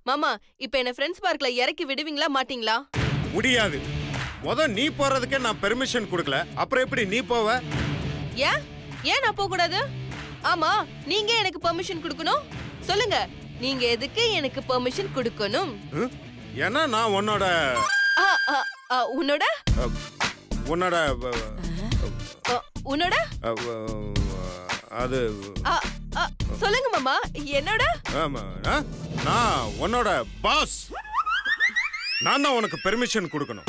மாமா இப்ப என்ன ஃப்ரெண்ட்ஸ் பார்க்ல இறக்கி விடுவீங்களா மாட்டீங்களா முடியாது முத நீ போறதுக்கே நான் பெர்மிஷன் கொடுக்கல அப்புறம் எப்படி நீ போவ ஏன் ஏன் நான் போக கூடாது ஆமா நீங்க எனக்கு பெர்மிஷன் கொடுக்கணும் சொல்லுங்க நீங்க எதுக்கு எனக்கு பெர்மிஷன் கொடுக்கணும் ம்? ஏன்னா நான் உன்னோட ஆ, ஆ, ஆ, உன்னோட அஹ், உன்னோட அஹ், ஆ, உன்னோட அஹ், அஹ், அது ஆ, ஆ, சொல்லுங்க மாமா என்னோட ஆமா, ஆ? நான் உன்னோட பாஸ் நான் தான் உனக்கு பெர்மிஷன் கொடுக்கணும்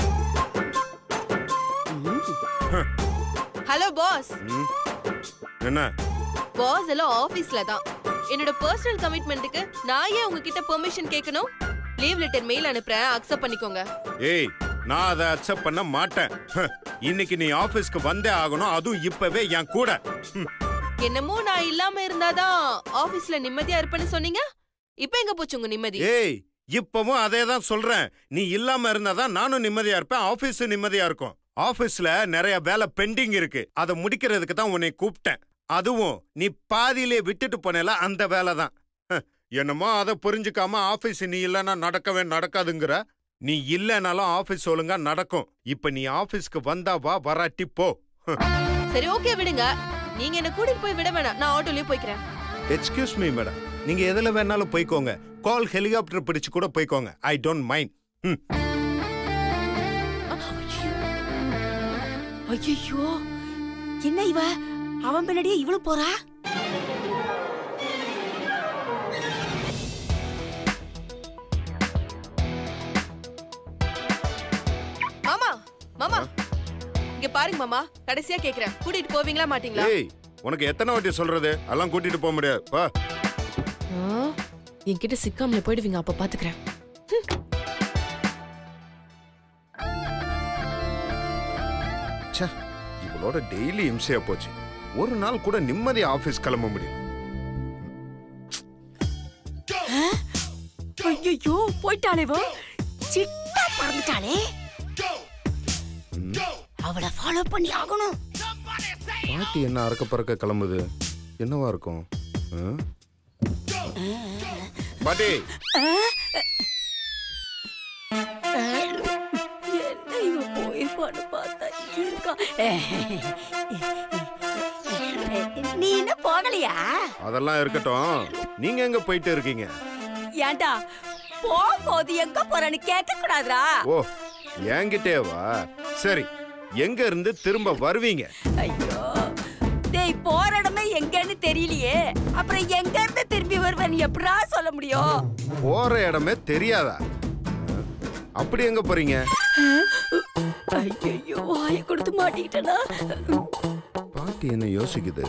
ஹலோ பாஸ் ம்? என்ன பாஸ் எல்லாம் ஆபீஸ்ல தான் என்னோட பர்சனல் கமிட்மெண்ட்டுக்கு நான் ஏன் உங்ககிட்ட பெர்மிஷன் கேட்கணும் லீவ் லெட்டர் மெயில் அனுப்புறேன் அக்செப்ட் பண்ணிக்கோங்க ஏய் நான் அதை அக்செப்ட் பண்ண மாட்டேன் ஹ, இன்னைக்கு நீ ஆபீஸ்க்கு வந்தே ஆகணும் அதுவும் இப்பவே என் கூட ம். என்னமோ நான் இல்லாம இருந்தாதான் ஆபீஸ்ல நிம்மதியா இருப்பேன்னு சொன்னீங்க இப்ப எங்க போச்சு உங்க நிம்மதி ஏய் இப்பவும் அதே தான் சொல்றேன் நீ இல்லாம இருந்தாதான் நானும் நிம்மதியா இருப்பேன் ஆபீஸ் நிம்மதியா இருக்கும் ஆபீஸ்ல நிறைய வேலை பெண்டிங் இருக்கு அதை முடிக்கிறதுக்கு தான் உன்னை கூப்பிட்டேன் அதுவும் நீ பாதியிலே விட்டுட்டு போனேல அந்த வேலை தான் ஹ, என்னமோ அதை புரிஞ்சுக்காம ஆபீஸ் நீ இல்லைன்னா நடக்கவே நடக்காதுங்கிற நீ இல்லைனாலும் ஆபீஸ் ஒழுங்கா நடக்கும் இப்ப நீ ஆபீஸ்க்கு வந்தா வா வராட்டி போ ஹ. சரி ஓகே விடுங்க நீங்க என்ன கூட்டிட்டு போய் விட வேணாம் நான் ஆட்டோலயே போய்க்கிறேன் எக்ஸ்கியூஸ் மீ மேடம் நீங்க எதுல வேணாலும் போய்க்கோங்க கால் ஹெலிகாப்டர் பிடிச்சு கூட போய்க்கோங்க ஐ டோன்ட் மைண்ட் ம் ஐயோ என்ன இவ அவன் பின்னாடியே இவளும் போறா மாமா மாமா இங்க பாருங்க மாமா கடைசியா கேக்குறேன் கூட்டிட்டு போவீங்களா மாட்டீங்களா ஏய் உனக்கு எத்தனை வாட்டி சொல்றது எல்லாம் கூட்டிட்டு போக முடியாது வா என்கிட்ட சிக்காமல போயிடுவீங்க அப்ப பாத்துக்கிறேன் ச்சே இவளோட டெய்லி இம்சையா போச்சு ஒரு நாள் கூட நிம்மதி ஆபீஸ் கிளம்ப முடியும் ஐயோ போயிட்டாளே வா சிட்டா பறந்துட்டாளே அவளை ஃபாலோ பண்ணி ஆகணும் பாட்டி என்ன அறக்க பறக்க கிளம்புது என்னவா இருக்கும் ஆ? பாட்டி என்ன இவ போயிருப்பான்னு பார்த்தா இங்க இருக்கா நீ என்ன போகலையா அதெல்லாம் இருக்கட்டும் நீங்க எங்க போயிட்டு இருக்கீங்க ஏன்டா போகும்போது எங்க போறேன்னு கேட்க கூடாதுடா ஓ என்கிட்டே வா சரி எங்க இருந்து திரும்ப வருவீங்க ஐயோ டேய் போற இடமே எங்கன்னு தெரியலையே அப்புறம் எங்க இருந்து திரும்பி வருவேன் எப்படா சொல்ல முடியும் போற இடமே தெரியாதா அப்படி எங்க போறீங்க ஐயோ வாயை கொடுத்து மாட்டிக்கிட்டனா பாட்டி என்ன யோசிக்குது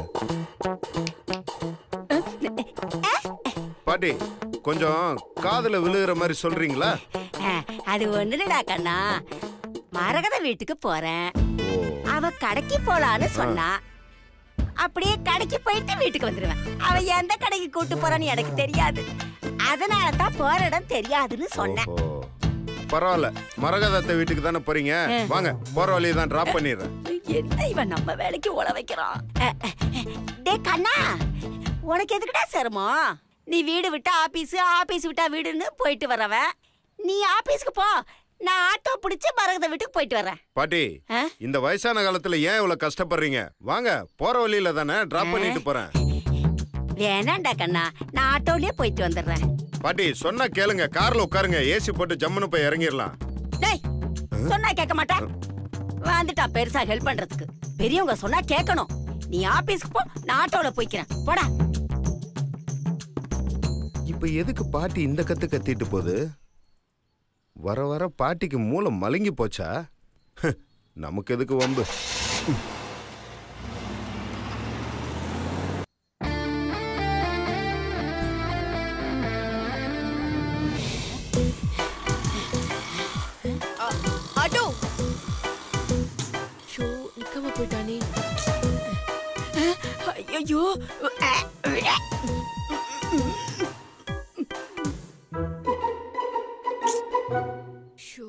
பாட்டி கொஞ்சம் காதுல விழுகிற மாதிரி சொல்றீங்களா அது ஒண்ணுடா கண்ணா மரகத வீட்டுக்கு போறேன் ஓ அவ கடைக்கு போலான்னு சொன்னா அப்படியே கடைக்கு போயிட்டு வீட்டுக்கு வந்துருவேன் அவ எந்த கடைக்கு கூட்டு போறான்னு எனக்கு தெரியாது அதனால தான் போற இடம் தெரியாதுன்னு சொன்னேன் ஓஹோ. பரவாயில்ல மரகதத்தை வீட்டுக்கு தானே போறீங்க வாங்க போற வழியை தான் டிராப் பண்ணிடுறேன் என்ன இவன் நம்ம வேலைக்கு உழ வைக்கிறான் அஹ், அஹ், அஹ். டேய் கண்ணா உனக்கு எதுக்குடா சிரமம் நீ வீடு விட்டா ஆபீஸ் ஆபீஸ் விட்டா வீடுன்னு போயிட்டு வரவன் நீ ஆபீஸ்க்கு போ நான் ஆட்டோ பிடிச்சு மரகத வீட்டுக்கு போயிட்டு வரேன் பாட்டி ஆ? இந்த வயசான காலத்துல ஏன் இவ்வளவு கஷ்டப்படுறீங்க வாங்க போற வழியில தானே டிராப் பண்ணிட்டு போறேன் வேணாண்டா கண்ணா நான் ஆட்டோலயே போயிட்டு வந்துடுறேன் பாட்டி சொன்னா கேளுங்க கார்ல உட்காருங்க ஏசி போட்டு ஜம்முன்னு போய் இறங்கிடலாம் டேய் சொன்னா கேட்க மாட்டேன் வந்துட்டா பெருசா ஹெல்ப் பண்றதுக்கு பெரியவங்க சொன்னா கேட்கணும் நீ ஆபீஸ்க்கு போ நான் ஆட்டோல போய்க்கிறேன் போடா இப்ப எதுக்கு பாட்டி இந்த கத்து கத்திட்டு போகுது வர வர பாட்டிக்கு மூளை மலங்கி போச்சா ஹ், நமக்கு எதுக்கு வம்பு ஆட்டோ ஷோ நிக்காம போயிட்டானே ஐயோ ஷோ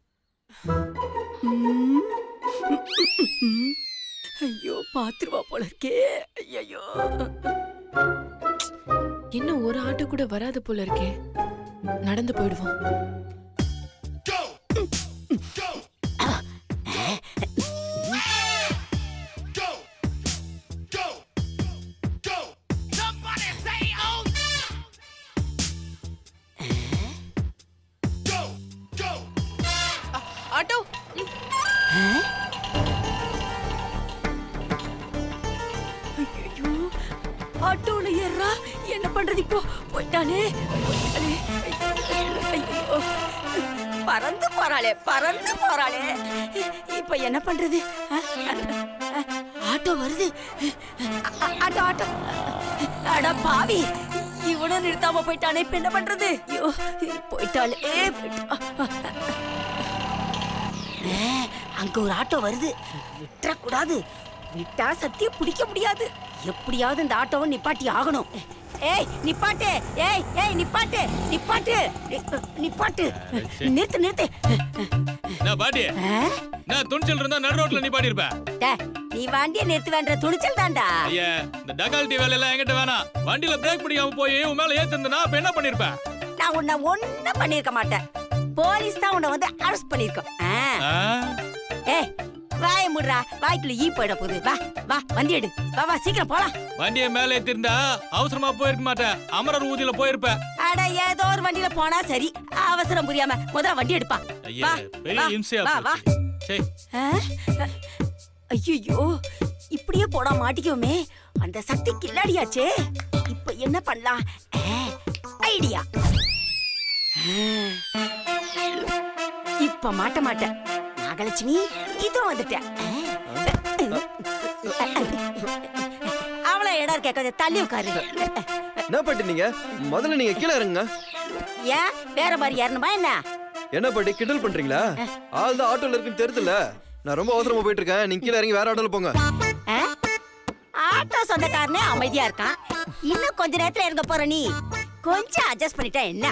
ஐயோ பாத்துருவா போல இருக்கே ஐயோ இன்னும் ஒரு ஆட்டோ கூட வராது போல இருக்கே நடந்து போயிடுவோம் ஆட்டோ ம். ஐயோ ஆட்டோல ஏறா என்ன பண்றது இப்போ போயிட்டானே போயிட்டானே. ஐயோ பறந்து போறாளே பறந்து போறாளே இப்ப என்ன பண்றது அஹ், அஹ், ஆட்டோ வருது அ- ஆட்டோ ஆட்டோ அட பாவி இவனும் நிறுத்தாம போயிட்டானே இப்ப என்ன பண்றது ஐயோ போயிட்டாளே போயிட்டா அஹ், அங்க ஒரு ஆட்டோ வருது விட்டுறக்கூடாது விட்டா சத்தியம் பிடிக்க முடியாது எப்படியாவது இந்த ஆட்டோவை நிப்பாட்டி ஆகணும் ஏய் நிப்பாட்டு ஏய் ஏய் நிப்பாட்டு நிப்பாட்டு நி- நிப்பாட்டு நிறுத்து நிறுத்து நான் பாட்டி அஹ், நான் துணிச்சல் இருந்தா நடு ரோட்ல நீ பாடி இருப்ப டேய், நீ வண்டியை நிறுத்துவேன்ற துணிச்சல் தான்டா ஐயா இந்த டகால்டி வேலையெல்லாம் என்கிட்ட வேணாம் வண்டியில பிரேக் பிடிக்காம போய் உன் மேல ஏத்திருந்தா அப்ப என்ன பண்ணிருப்பேன் நான் உன்னை ஒண்ணும் பண்ணிருக்க மாட்டேன் போலீஸ் தான் உன்னை வந்து அரெஸ்ட் பண்ணிருக்கோம் ஆ. ஏய் வாய முடுறா வாய்க்குள்ள ஈ போயிட போகுது வா வா வண்டி எடு வா வா சீக்கிரம் போலாம் வண்டியை மேல ஏத்திருந்தா அவசரமா போயிருக்க மாட்டேன் அமரர் ஊதியில போயிருப்ப அட ஏதோ ஒரு வண்டியில போனா சரி அவசரம் புரியாம முதல்ல வண்டி எடுப்பா ஐயா வா, பெரிய வா, இம்சையா வா, வா. போச்சு சரி ஐயோ இப்படியே போடா மாட்டிக்குவோமே அந்த சக்தி கில்லாடியாச்சே இப்ப என்ன பண்ணலாம் ஐடியா இப்ப மாட்ட மாட்டேன் நாகலட்சுமி இதோ வந்துட்டேன் அவ்வளவு இடம் இருக்க கொஞ்சம் தள்ளி உட்காரு என்ன பாட்டி நீங்க முதல்ல நீங்க கீழே இறங்குங்க ஏன் வேற மாதிரி ஏறணுமா என்ன என்ன பாட்டி கிண்டல் பண்றீங்களா ஆள் தான் ஆட்டோல இருக்குன்னு தெரியுதுல்ல நான் ரொம்ப அவசரமா போயிட்டு இருக்கேன் நீங்க கீழே இறங்கி வேற ஆட்டோல போங்க ஆ? ஆட்டோ சொந்தக்காரனே அமைதியா இருக்கான் இன்னும் கொஞ்ச நேரத்துல இறங்க போற நீ கொஞ்சம் அட்ஜஸ்ட் பண்ணிட்டா என்ன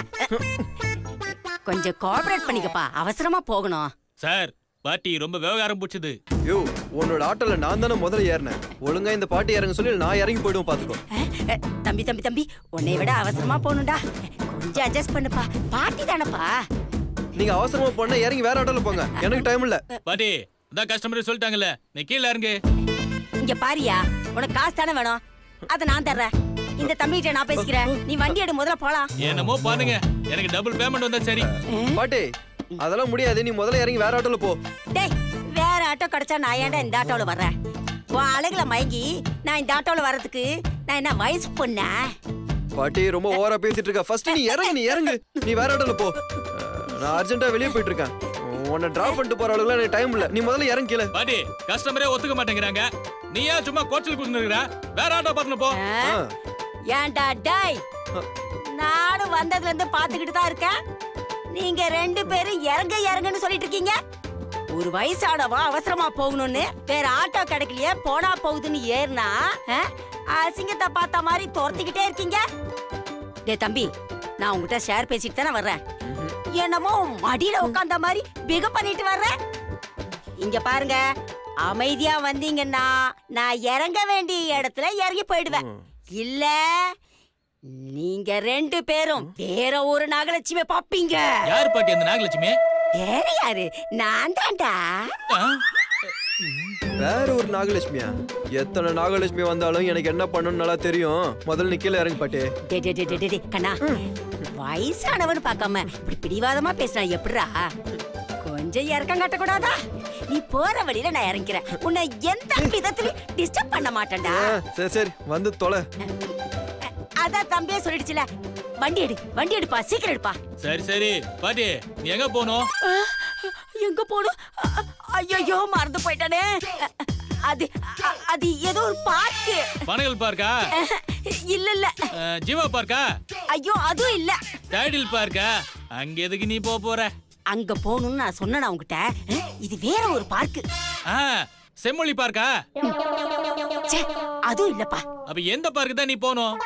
கொஞ்சம் கோஆபரேட் பண்ணிக்கப்பா அவசரமா போகணும் சார் பாட்டி ரொம்ப விவகாரம் பிடிச்சது யோ உன்னோட ஆட்டோல நான் தானே முதல்ல ஏறினேன் ஒழுங்கா இந்த பாட்டி இறங்க சொல்லி நான் இறங்கி போயிடுவோம் பாத்துக்கோ அஹ், அஹ், தம்பி தம்பி தம்பி உன்னை விட அவசரமா போகணும்டா கொஞ்சம் அட்ஜஸ்ட் பண்ணுப்பா பாட்டி தானப்பா நீங்க அவசரமா போனா இறங்கி வேற ஆட்டோல போங்க எனக்கு டைம் இல்ல பாட்டி அதான் கஸ்டமர் சொல்லிட்டாங்கல்ல நீ கீழே இறங்கு இங்க பாரியா உனக்கு காசு தானே வேணும் அதை நான் தர்றேன் இந்த தம்பிகிட்ட நான் பேசிக்கிறேன் நீ வண்டி எடு முதல்ல போலாம் என்னமோ பாருங்க எனக்கு டபுள் பேமெண்ட் வந்தா சரி பாட்டி அதெல்லாம் முடியாது நீ முதல்ல இறங்கி வேற ஆட்டோல போ டேய் வேற ஆட்டோ கிடைச்சா நான் ஏன்டா இந்த ஆட்டோல வர்றேன் உன் அழகுல மயங்கி நான் இந்த ஆட்டோல வர்றதுக்கு நான் என்ன வயசு பொண்ணா பாட்டி ரொம்ப ஓவரா பேசிட்டு இருக்க ஃபர்ஸ்ட் நீ இறங்கு நீ இறங்கு நீ வேற ஆட்டோல போ அஹ், நான் அர்ஜென்ட்டா வெளியே போயிட்டு இருக்கேன் உன்னை டிராப் பண்ணிட்டு போற அளவுக்கு எனக்கு டைம் இல்ல நீ முதல்ல இறங்கி கீழே பாட்டி கஸ்டமரே ஒத்துக்க மாட்டேங்கிறாங்க நீ ஏன் சும்மா கோச்சல் குடுத்துருக்கிற வேற ஆட்டோ பார்த்து போ ஆ? ஆ. ஏன்டா டேய் நானும் வந்ததுல இருந்து பாத்துக்கிட்டு தான் இருக்கேன் நீங்க ரெண்டு பேரும் இறங்க இறங்குன்னு சொல்லிட்டு இருக்கீங்க ஒரு வயசானவா அவசரமா போகணும்னு வேற ஆட்டோ கிடைக்கலையே போனா போகுதுன்னு ஏறினா ஆ? அசிங்கத்தை பார்த்த மாதிரி துரத்திக்கிட்டே இருக்கீங்க டேய் தம்பி நான் உங்ககிட்ட ஷேர் பேசிட்டு தானே வர்றேன் என்னமோ மடியில உட்கார்ந்த மாதிரி பிக பண்ணிட்டு வர்றேன் இங்க பாருங்க அமைதியா வந்தீங்கன்னா நான் இறங்க வேண்டிய இடத்துல இறங்கி போயிடுவேன் இல்ல நீங்க ரெண்டு பேரும் வேற ஒரு நாகலட்சுமி பாப்பீங்க யார் பாட்டி அந்த நாகலட்சுமி வேற யாரு நான் தான்டா ஆ? வேற ஒரு நாகலட்சுமியா எத்தனை நாகலட்சுமி வந்தாலும் எனக்கு என்ன பண்ணணும்னு நல்லா தெரியும் முதல்ல நீ கீழே இறங்கி பாட்டி டே, டே, டே, டே, டே, டே, கண்ணா வயசானவன் பார்க்காம இப்படி பிடிவாதமா பேசினா எப்படிடா கொஞ்சம் இறக்கம் காட்டக்கூடாதா நீ போற வழியில நான் இறங்கிறேன் உன்னை எந்த விதத்திலும் டிஸ்டர்ப் பண்ண மாட்டேன்டா ஆ, சரி சரி வந்து தொலை அதான் தம்பியே சொல்லிடுச்சுல வண்டி எடு வண்டி எடுப்பா சீக்கிரம் எடுப்பா சரி சரி பாட்டி நீ எங்க போகணும் எங்க போடும் ஐயோ மறந்து போயிட்டானே அது அ- அது ஏதோ ஒரு பார்க்கு பனகல் பார்க்கா இல்ல இல்ல அஹ், ஜீவா பார்க்கா ஐயோ அதுவும் இல்ல டைடில் பார்க்கா அங்க எதுக்கு நீ போக போற அங்க போகணும்னு நான் சொன்னேன் உங்ககிட்ட இது வேற ஒரு பார்க்கு ஆ, செம்மொழி பார்க்கா ச்சே, அதுவும் இல்லப்பா அப்ப எந்த பார்க்கு தான் நீ போகணும்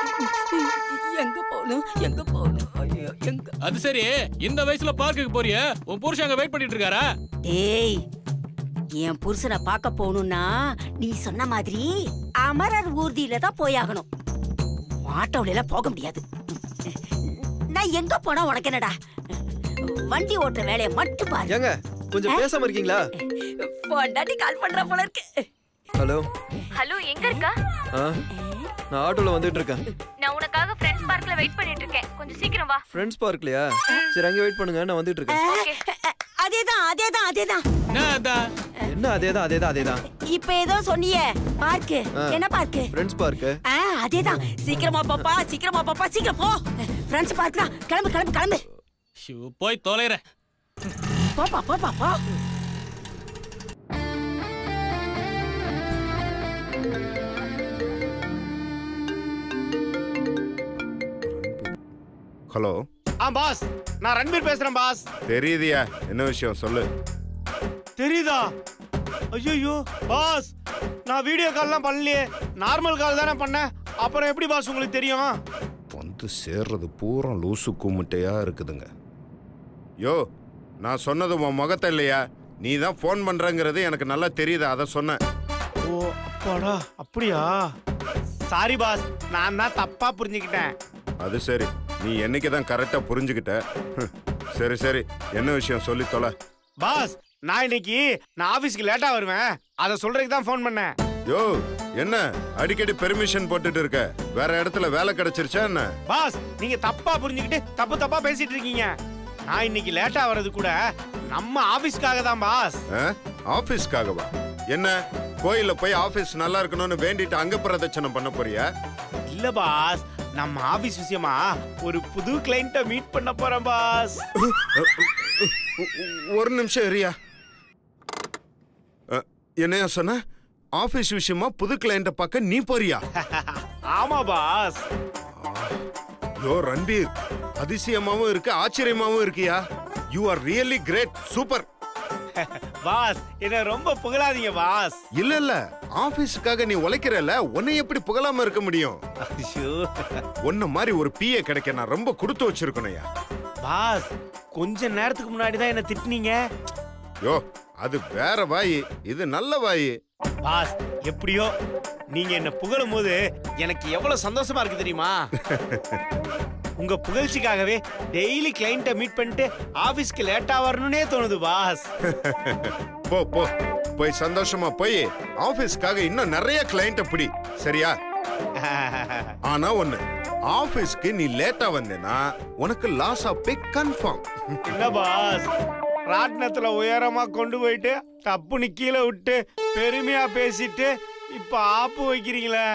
எங்க போகணும் எங்க போகணும் ஐயோ எங்க அது சரி இந்த வயசுல பார்க்குக்கு போறிய உன் புருஷன் அங்க வெயிட் பண்ணிட்டு இருக்காரா டேய் என் புருஷனை பார்க்க போகணும்னா நீ சொன்ன மாதிரி அமரர் ஊர்தியில தான் போயாகணும் ஆட்டோல எல்லாம் போக முடியாது நான் நான் எங்க போனா உனக்கு என்னடா வண்டி ஓட்டுற வேலையை மட்டும் பாரு ஏங்க கொஞ்சம் பேசாம இருக்கீங்களா பொண்டாட்டி கால் பண்ற போல இருக்கு ஹலோ ஹலோ எங்க இருக்கா ஆ நான் ஆட்டோல வந்துட்டு இருக்கேன் நான் உனக்காக ஃப்ரெண்ட்ஸ் பார்க்ல வெயிட் பண்ணிட்டு இருக்கேன் கொஞ்சம் சீக்கிரம் வா ஃப்ரெண்ட்ஸ் பார்க்லையா சரி அங்கே வெயிட் பண்ணுங்க நான் வந்துட்டு இருக்கேன் அதேதான் அதேதான் அதேதான் என்ன அதான் என்ன அதேதான் அதேதான் அதேதான் இப்ப ஏதோ சொன்னியே பார்க்கு ஆ. என்ன பார்க்கு ஃப்ரெண்ட்ஸ் பார்க்கு ஆ அதேதான் சீக்கிரமா பாப்பா சீக்கிரமா பாப்பா சீக்கிரம் போ ஃப்ரெண்ட்ஸ் பார்க் தான் கிளம்பு கிளம்பு கிளம்பு ஷூ, போய் தொலைறேன் போப்பா போப்பா போ ஹலோ ஆ பாஸ் நான் ரன்பீர் பேசுறேன் பாஸ் தெரியுதியா என்ன விஷயம் சொல்லு தெரியுதா ஐயோ பாஸ் நான் வீடியோ கால்லாம் பண்ணலையே நார்மல் கால் தானே பண்ணேன் அப்புறம் எப்படி பாஸ் உங்களுக்கு தெரியும் வந்து சேர்றது பூரா லூசு குமுட்டையா இருக்குதுங்க யோ நான் சொன்னது உன் முகத்தை இல்லையா நீ தான் ஃபோன் பண்றங்கிறது எனக்கு நல்லா தெரியுது அதை சொன்னேன் ஓ அப்பாடா அப்படியா சாரி பாஸ் நான் தான் தப்பா புரிஞ்சுக்கிட்டேன் அது சரி நீ என்னைக்கு தான் கரெக்டா புரிஞ்சுக்கிட்ட ஹம். சரி சரி என்ன விஷயம் சொல்லி தொலை பாஸ் நான் இன்னைக்கு நான் ஆபீஸ்க்கு லேட்டா வருவேன் அதை சொல்றதுக்கு தான் ஃபோன் பண்ணேன் யோ என்ன அடிக்கடி பெர்மிஷன் போட்டுட்டு இருக்க வேற இடத்துல வேலை கிடைச்சிருச்சா என்ன பாஸ் நீங்க தப்பா புரிஞ்சுக்கிட்டு தப்பு தப்பா பேசிட்டு இருக்கீங்க நான் இன்னைக்கு லேட்டா வர்றது கூட நம்ம ஆபீஸ்க்காக தான் பாஸ் ஆ? ஆபீஸ்க்காகவா என்ன கோயில்ல போய் ஆபீஸ் நல்லா இருக்கணும்னு வேண்டிட்டு அங்க பிரதட்சணம் பண்ண போறியா இல்ல பாஸ் நம்ம ஆபீஸ் விஷயமா ஒரு புது கிளைண்ட்ட மீட் பண்ண போறேன் பாஸ் ஒரு நிமிஷம் இரியா அ, என்னையா சொன்ன ஆபீஸ் விஷயமா புது கிளைண்ட பார்க்க நீ போறியா ஆமா பாஸ் யோ ரன்பீர் அதிசயமாவும் இருக்கு ஆச்சரியமாவும் இருக்கியா you are really great super boss என்ன ரொம்ப புகழாதீங்க பாஸ் இல்ல இல்ல ஆபீஸுக்காக நீ உழைக்கிறல்ல உன்னை எப்படி புகழாம இருக்க முடியும் ஐயோ. உன்ன மாதிரி ஒரு பிஏ கிடைக்க நான் ரொம்ப கொடுத்து வச்சிருக்கணும்யா பாஸ் கொஞ்ச நேரத்துக்கு முன்னாடி தான் என்ன திட்டுனீங்க யோ அது வேற வாயி இது நல்ல வாயி பாஸ் எப்படியோ நீங்க என்ன புகழும் போது எனக்கு எவ்வளவு சந்தோஷமா இருக்கு தெரியுமா உங்க புகழ்ச்சிக்காகவே டெய்லி கிளைண்ட்டை மீட் பண்ணிட்டு ஆபீஸ்க்கு லேட்டா வரணும்னே தோணுது பாஸ் போ போ போய் சந்தோஷமா போய் ஆபீஸ்க்காக இன்னும் நிறைய கிளைண்ட பிடி சரியா ஆனா ஒண்ணு ஆபீஸ்க்கு நீ லேட்டா வந்தேனா உனக்கு லாஸ் ஆஃப் பே கன்ஃபார்ம் என்ன பாஸ் ராட்டினத்துல உயரமா கொண்டு போயிட்டு தப்புன்னு கீழே விட்டு பெருமையா பேசிட்டு இப்ப ஆப்பு வைக்கிறீங்களே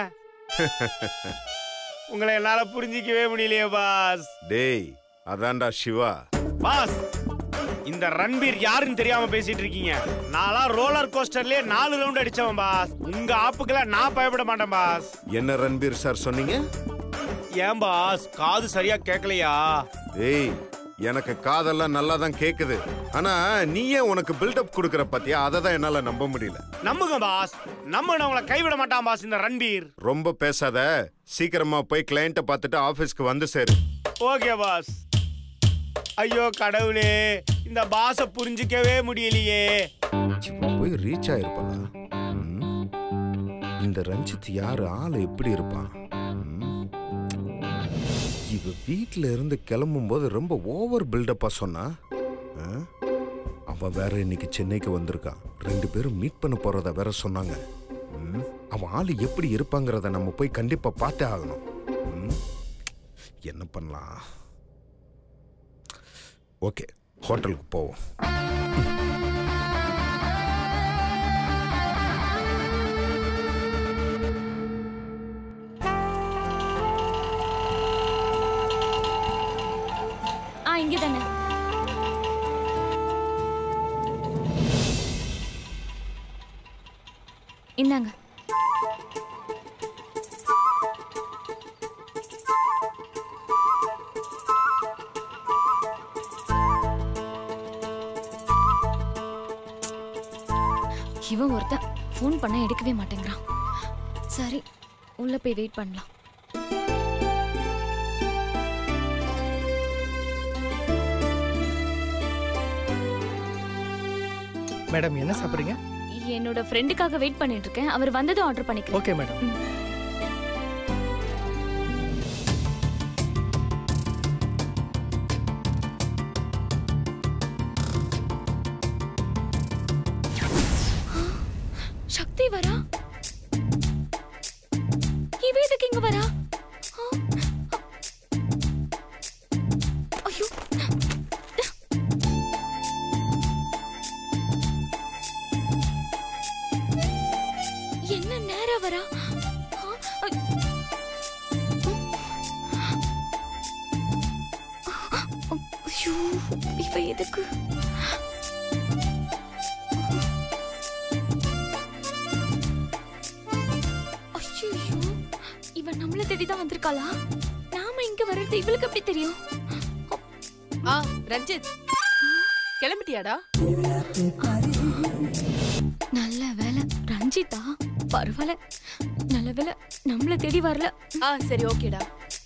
உங்களை என்னால புரிஞ்சிக்கவே முடியலையே பாஸ் டேய் அதான்டா சிவா பாஸ் இந்த ரன்பீர் யாருன்னு தெரியாம பேசிட்டு இருக்கீங்க நான்லாம் ரோலர் கோஸ்டர்லயே நாலு ரவுண்ட் அடிச்சவன் பாஸ் உங்க ஆப்புக்கெல்லாம் நான் பயப்பட மாட்டேன் பாஸ் என்ன ரன்பீர் சார் சொன்னீங்க ஏன் பாஸ் காது சரியா கேட்கலையா டேய் எனக்கு காதெல்லாம் நல்லா தான் கேக்குது ஆனா நீயே உனக்கு பில்டப் கொடுக்கற பாத்தியா அதை தான் என்னால நம்ப முடியல நம்புங்க பாஸ் நம்ம உங்களை கைவிட மாட்டான் பாஸ் இந்த ரன்பீர் ரொம்ப பேசாத சீக்கிரமா போய் கிளைண்ட்டை பார்த்துட்டு ஆபீஸ்க்கு வந்து சேரு ஓகே பாஸ் ஐயோ கடவுளே இந்த பாஸ புரிஞ்சிக்கவே முடியலையே இவன் போய் ரீச் ஆயிருப்பாளா ம். இந்த ரஞ்சித் யாரு ஆளு எப்படி இருப்பான் ம். இவ வீட்ல இருந்து கிளம்பும் போது ரொம்ப ஓவர் பில்டப்பா சொன்னா ஆ? அவன் வேற இன்னைக்கு சென்னைக்கு வந்திருக்கான் ரெண்டு பேரும் மீட் பண்ண போறத வேற சொன்னாங்க ம். அவன் ஆளு எப்படி இருப்பாங்கிறத நம்ம போய் கண்டிப்பா பார்த்தே ஆகணும் ம். என்ன பண்ணலாம் ஓகே ஹோட்டலுக்கு போவோம் ஆ இங்க தானே இந்தாங்க இவன் ஒருத்தன் ஃபோன் பண்ண எடுக்கவே மாட்டேங்கிறான் சரி உள்ள போய் வெயிட் பண்ணலாம் மேடம் என்ன சாப்பிடுறீங்க என்னோட ஃப்ரெண்டுக்காக வெயிட் பண்ணிட்டு இருக்கேன் அவர் வந்ததும் ஆர்டர் பண்ணிக்கிறேன் ஓகே மேடம் வரா இவ எதுக்கு இங்க வரா ஆ, ஐயோ என்ன நேரா வரா ஆ, ஐ- ஐயோ இவ எதுக்கு ஐயோ இவ நம்மள தேடி தான் வந்திருக்காளா நாம இங்க வர்றது இவளுக்கு எப்படி தெரியும் ஆ ரஞ்சித் கிளம்பிட்டியாடா நல்ல வேலை ரஞ்சிதா பரவாயில்ல நல்ல வேலை நம்மள தேடி வரல ஆ சரி ஓகேடா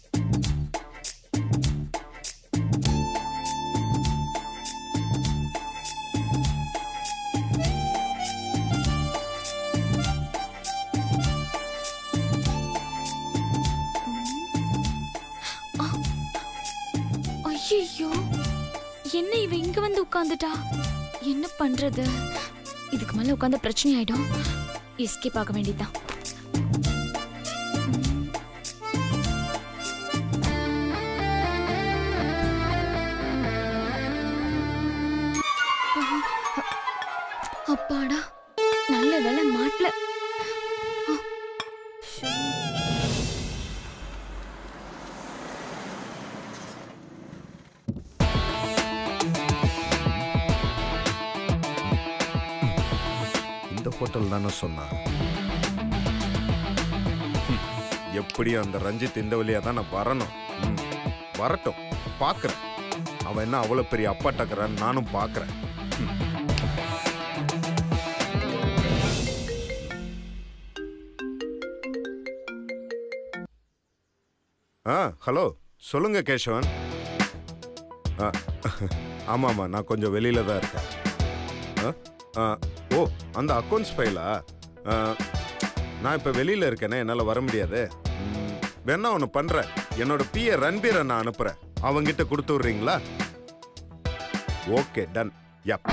ஐயோ என்ன இவ இங்க வந்து உட்கார்ந்துட்டா என்ன பண்றது இதுக்கு மேல உட்கார்ந்த பிரச்சனை ஆயிடும் எஸ்கேப் ஆக வேண்டியதுதான் அப்பாடா நல்ல வேலை மாட்டல இந்த ஹோட்டல் தானே சொன்னா ஹம், எப்படியும் அந்த ரஞ்சித் இந்த வழியா தான் நான் வரணும் ம், வரட்டும் பார்க்கறேன் அவன் என்ன அவ்வளவு பெரிய அப்பாட்டக்கிறான்னு நானும் பார்க்கறேன் ம். ஆ ஹலோ சொல்லுங்க கேசவன் ஆ ஆமாம் ஆமாம் நான் கொஞ்சம் வெளியில தான் இருக்கேன் ஆ? ஆ, ஓ அந்த அக்கௌண்ட்ஸ் ஃபைலா நான் இப்போ வெளியில் இருக்கேனே என்னால் வர முடியாது ம், வேணா ஒன்று பண்ணுறேன் என்னோட பிஏ ரன்பீரை நான் அனுப்புகிறேன் அவங்கிட்ட கொடுத்து விட்றீங்களா ஓகே டன் யப்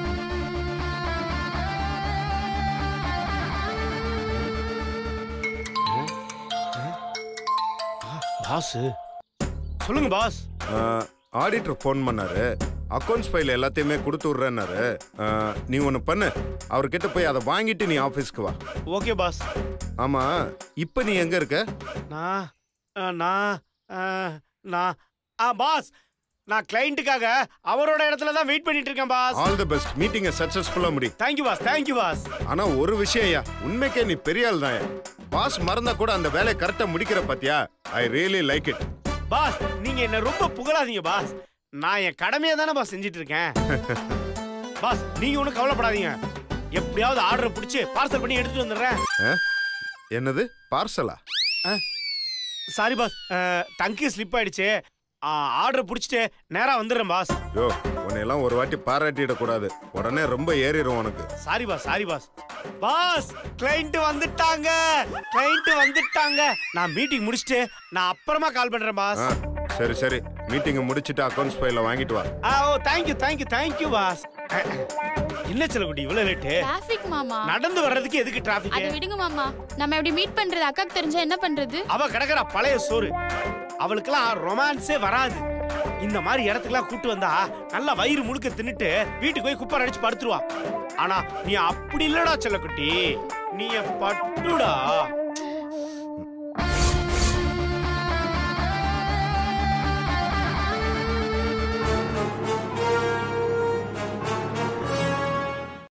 பாஸ் சொல்லுங்க பாஸ் ஆடிட்டர் ஃபோன் பண்ணாரு அக்கௌண்ட்ஸ் ஃபைல் எல்லாத்தையுமே கொடுத்து விட்றேன்னாரு ஆ, நீ ஒன்று பண்ணு அவர்கிட்ட போய் அதை வாங்கிட்டு நீ ஆஃபீஸ்க்கு வா ஓகே பாஸ் ஆமாம் இப்போ நீ எங்கே இருக்க நான் அஹ், நான் அஹ், நான் ஆ பாஸ் நான் கிளைண்ட்டுக்காக அவரோட இடத்துல தான் வெயிட் பண்ணிட்டு இருக்கேன் பாஸ் ஆல் தி பெஸ்ட் மீட்டிங்கை சக்ஸஸ்ஃபுல்லாக முடி தேங்க்யூ பாஸ் தேங்க்யூ பாஸ் ஆனா ஒரு விஷயம்யா உண்மைக்கே நீ பெரிய ஆள் தான் பாஸ் மறந்தா கூட அந்த வேலையை கரெக்டா முடிக்கிற பாத்தியா I really like it boss நீங்க என்ன ரொம்ப புகழாதீங்க பாஸ் நான் என் கடமையை தானே பாஸ் செஞ்சுட்டு இருக்கேன் பாஸ் நீங்க ஒன்றும் கவலைப்படாதீங்க எப்படியாவது ஆர்டர் பிடிச்சி பார்சல் பண்ணி எடுத்துட்டு வந்துடுறேன் என்னது பார்சலா சாரி பாஸ் டங்கு ஸ்லிப் ஆயிடுச்சு ஆர்டர் பிடிச்சிட்டு நேரா வந்துடுறேன் பாஸ் யோ உன்னையெல்லாம் ஒரு வாட்டி பாராட்டிடக் கூடாது உடனே ரொம்ப ஏறிடும் உனக்கு sorry boss sorry boss boss client வந்துட்டாங்க கிளைண்ட் வந்துட்டாங்க நான் மீட்டிங் முடிச்சிட்டு நான் அப்புறமா கால் பண்றேன் பாஸ் ஆ, சரி சரி மீட்டிங்கை முடிச்சிட்டு அக்கௌண்ட்ஸ் ஃபைல வாங்கிட்டு வா ஆ ஓ தேங்க்யூ தேங்க்யூ தேங்க்யூ பாஸ் என்ன செல்லக்குட்டி இவ்வளவு லேட்டு டிராஃபிக் மாமா நடந்து வர்றதுக்கு எதுக்கு டிராபிக் அதை விடுங்க மாமா நம்ம எப்படி மீட் பண்றது அக்காக்கு தெரிஞ்சா என்ன பண்றது அவ கிடக்குற பழைய சோறு அவளுக்கெல்லாம் ரொமான்ஸே வராது இந்த மாதிரி இடத்துக்குலாம் கூட்டு வந்தா நல்லா வயிறு முழுக்க தின்னுட்டு வீட்டுக்கு போய் குப்பை அடிச்சு படுத்துருவா ஆனா நீ அப்படி இல்லடா செல்லக்குட்டி நீ என் பட்டுடா